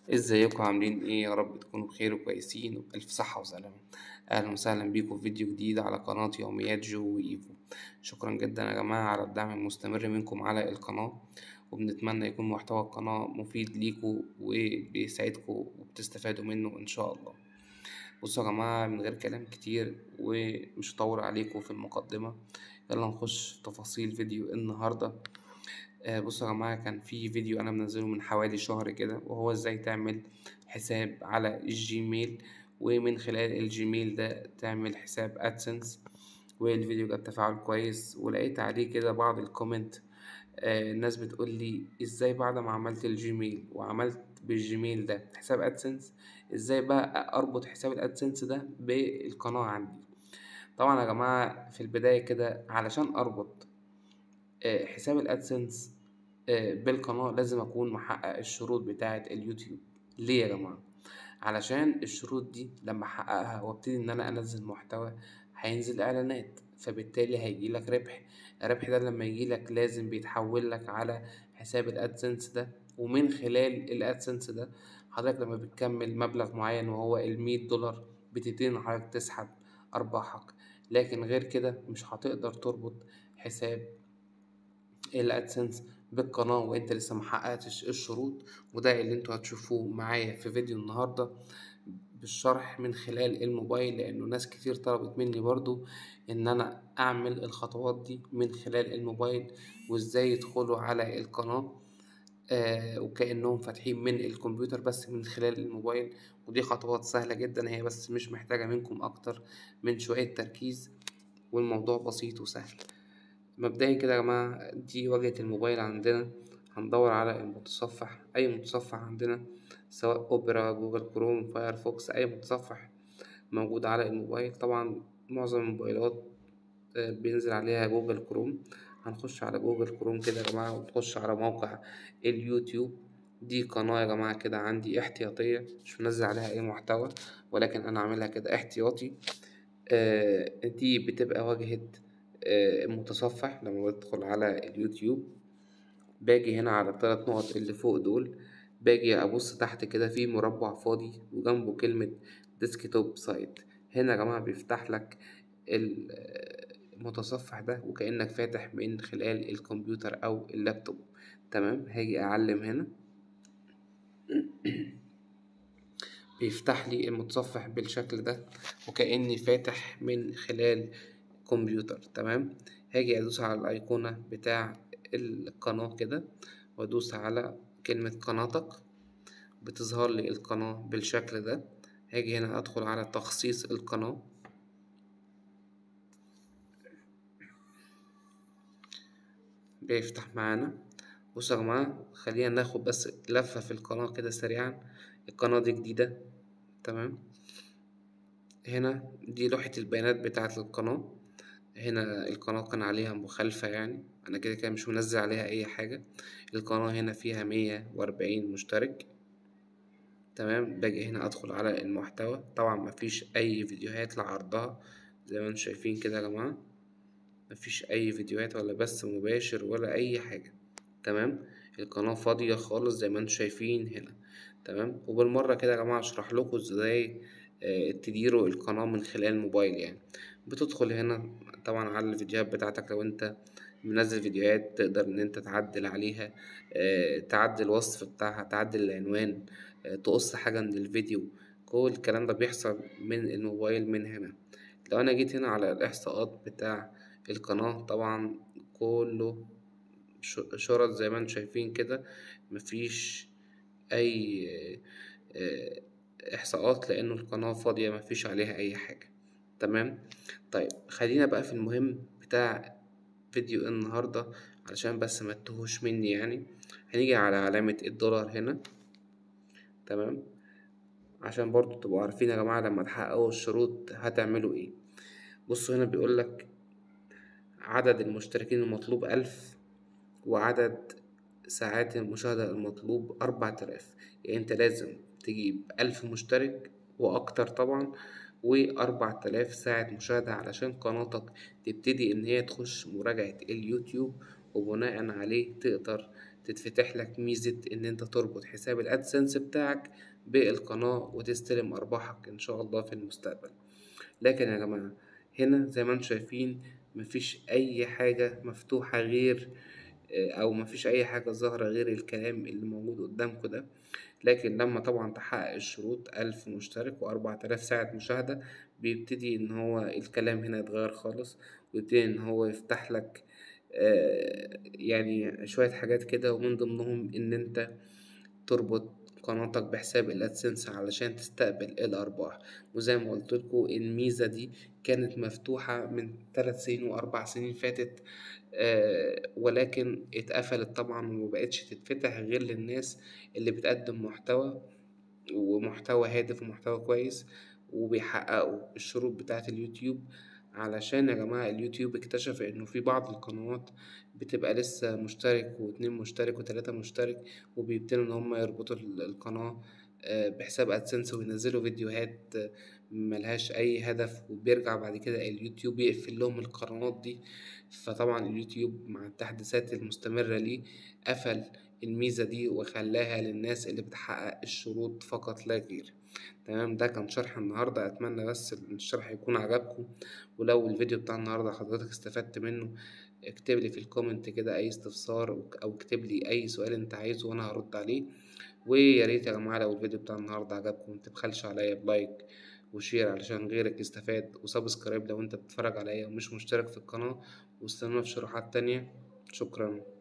ازيكم عاملين ايه يا رب تكونوا بخير وكويسين وبألف صحة وسلامة اهلا وسهلا بيكم في فيديو جديد على قناة يوميات جو وإيفو شكرا جدا يا جماعة على الدعم المستمر منكم على القناة وبنتمنى يكون محتوى القناة مفيد ليكم وبيساعدكم وبتستفادوا منه ان شاء الله بصوا يا جماعة من غير كلام كتير ومش هطول عليكم في المقدمة يلا نخش في تفاصيل فيديو النهاردة آه، بصوا يا جماعة كان في فيديو أنا منزله من حوالي شهر كده وهو إزاي تعمل حساب على الجيميل ومن خلال الجيميل ده تعمل حساب أدسنس والفيديو جاب تفاعل كويس ولقيت عليه كده بعض الكومنت آه، الناس بتقول لي إزاي بعد ما عملت الجيميل وعملت بالجيميل ده حساب أدسنس إزاي بقى أربط حساب الأدسنس ده بالقناة عندي طبعا يا جماعة في البداية كده علشان أربط آه، حساب الادسنس آه، بالقناة لازم أكون محقق الشروط بتاعة اليوتيوب ليه يا جماعة؟ علشان الشروط دي لما أحققها وابتدي إن أنا أنزل محتوى هينزل إعلانات فبالتالي هيجيلك ربح الربح ده لما يجيلك لازم بيتحول لك على حساب الادسنس ده ومن خلال الادسنس ده حضرتك لما بتكمل مبلغ معين وهو المية دولار بتبتدي إن حضرتك تسحب أرباحك لكن غير كده مش هتقدر تربط حساب الادسنس بالقناة وانت لسه محققتش الشروط وده اللي انتوا هتشوفوه معايا في فيديو النهاردة بالشرح من خلال الموبايل لانه ناس كتير طلبت مني برضو ان انا اعمل الخطوات دي من خلال الموبايل وازاي يدخلوا على القناة آه وكأنهم فاتحين من الكمبيوتر بس من خلال الموبايل ودي خطوات سهلة جدا هي بس مش محتاجة منكم اكتر من شوية تركيز والموضوع بسيط وسهل مبدئيا كده يا جماعة دي واجهة الموبايل عندنا هندور على المتصفح أي متصفح عندنا سواء أوبرا جوجل كروم فايرفوكس أي متصفح موجود على الموبايل طبعا معظم الموبايلات آه، بينزل عليها جوجل كروم هنخش على جوجل كروم كده يا جماعة ونخش على موقع اليوتيوب دي قناة يا جماعة كده عندي احتياطية مش منزل عليها أي محتوى ولكن أنا عاملها كده احتياطي آه، دي بتبقى واجهة آه، المتصفح لما بدخل على اليوتيوب باجي هنا على الثلاث نقط اللي فوق دول باجي أبص تحت كده في مربع فاضي وجنبه كلمة ديسكتوب سايت هنا يا جماعة بيفتح لك المتصفح ده وكأنك فاتح من خلال الكمبيوتر أو اللابتوب تمام هاجي أعلم هنا بيفتح لي المتصفح بالشكل ده وكأني فاتح من خلال كمبيوتر تمام هاجي ادوس على الايقونة بتاع القناة كده وادوس على كلمة قناتك بتظهر لي القناة بالشكل ده هاجي هنا ادخل على تخصيص القناة بيفتح معانا بصوا يا جماعة خلينا ناخد بس لفة في القناة كده سريعا القناة دي جديدة تمام هنا دي لوحة البيانات بتاعة القناة هنا القناة كان عليها مخالفة يعني أنا كده كده مش منزل عليها أي حاجة القناة هنا فيها مية وأربعين مشترك تمام باجي هنا أدخل على المحتوى طبعا مفيش أي فيديوهات لعرضها زي ما انتم شايفين كده يا جماعة مفيش أي فيديوهات ولا بث مباشر ولا أي حاجة تمام القناة فاضية خالص زي ما انتم شايفين هنا تمام وبالمرة كده يا جماعة أشرح لكم ازاي آه، تديروا القناة من خلال الموبايل يعني بتدخل هنا طبعا على الفيديوهات بتاعتك لو انت منزل فيديوهات تقدر ان انت تعدل عليها آه، تعدل الوصف بتاعها تعدل العنوان آه، تقص حاجة من الفيديو كل الكلام ده بيحصل من الموبايل من هنا لو انا جيت هنا على الاحصاءات بتاع القناة طبعا كله ش- شرط زي ما انتم شايفين كده مفيش اي آه، احصاءات لانه القناة فاضية مفيش عليها اي حاجة تمام طيب خلينا بقى في المهم بتاع فيديو النهاردة علشان بس ما تتوهوش مني يعني هنيجي على علامة الدولار هنا تمام عشان برضو تبقوا عارفين يا جماعة لما تحققوا الشروط هتعملوا ايه بصوا هنا بيقولك عدد المشتركين المطلوب ألف وعدد ساعات المشاهدة المطلوب أربعة آلاف يعني انت لازم تجيب ألف مشترك وأكتر طبعا وأربعة آلاف ساعة مشاهدة علشان قناتك تبتدي إن هي تخش مراجعة اليوتيوب وبناء عليه تقدر تتفتح لك ميزة إن أنت تربط حساب الأدسنس بتاعك بالقناة وتستلم أرباحك إن شاء الله في المستقبل لكن يا جماعة هنا زي ما انتم شايفين مفيش أي حاجة مفتوحة غير أو مفيش أي حاجة ظاهرة غير الكلام اللي موجود قدامكم ده لكن لما طبعا تحقق الشروط ألف مشترك وأربعة آلاف ساعة مشاهدة بيبتدي إن هو الكلام هنا يتغير خالص ويبتدي إن هو يفتح لك يعني شوية حاجات كده ومن ضمنهم إن أنت تربط قناتك بحساب الادسنس علشان تستقبل الارباح وزي ما قلت لكم الميزه دي كانت مفتوحه من ثلاث سنين واربع سنين فاتت آه ولكن اتقفلت طبعا ومبقتش تتفتح غير للناس اللي بتقدم محتوى ومحتوى هادف ومحتوى كويس وبيحققوا الشروط بتاعة اليوتيوب علشان يا جماعة اليوتيوب اكتشف إنه في بعض القنوات بتبقى لسه مشترك واتنين مشترك وتلاتة مشترك وبيبتدوا إن هما يربطوا القناة بحساب أدسنس وينزلوا فيديوهات ملهاش أي هدف وبيرجع بعد كده اليوتيوب يقفل لهم القنوات دي فطبعا اليوتيوب مع التحديثات المستمرة ليه قفل الميزة دي وخلاها للناس اللي بتحقق الشروط فقط لا غير تمام ده كان شرح النهاردة أتمنى بس الشرح يكون عجبكم ولو الفيديو بتاع النهاردة حضرتك استفدت منه اكتب لي في الكومنت كده أي استفسار أو اكتب لي أي سؤال أنت عايزه وأنا هرد عليه ويا ريت يا جماعة لو الفيديو بتاع النهاردة عجبكم متبخلش عليا بلايك وشير علشان غيرك يستفاد وسبسكرايب لو انت بتتفرج عليا ومش مشترك في القناة واستنونا في شروحات تانية شكرا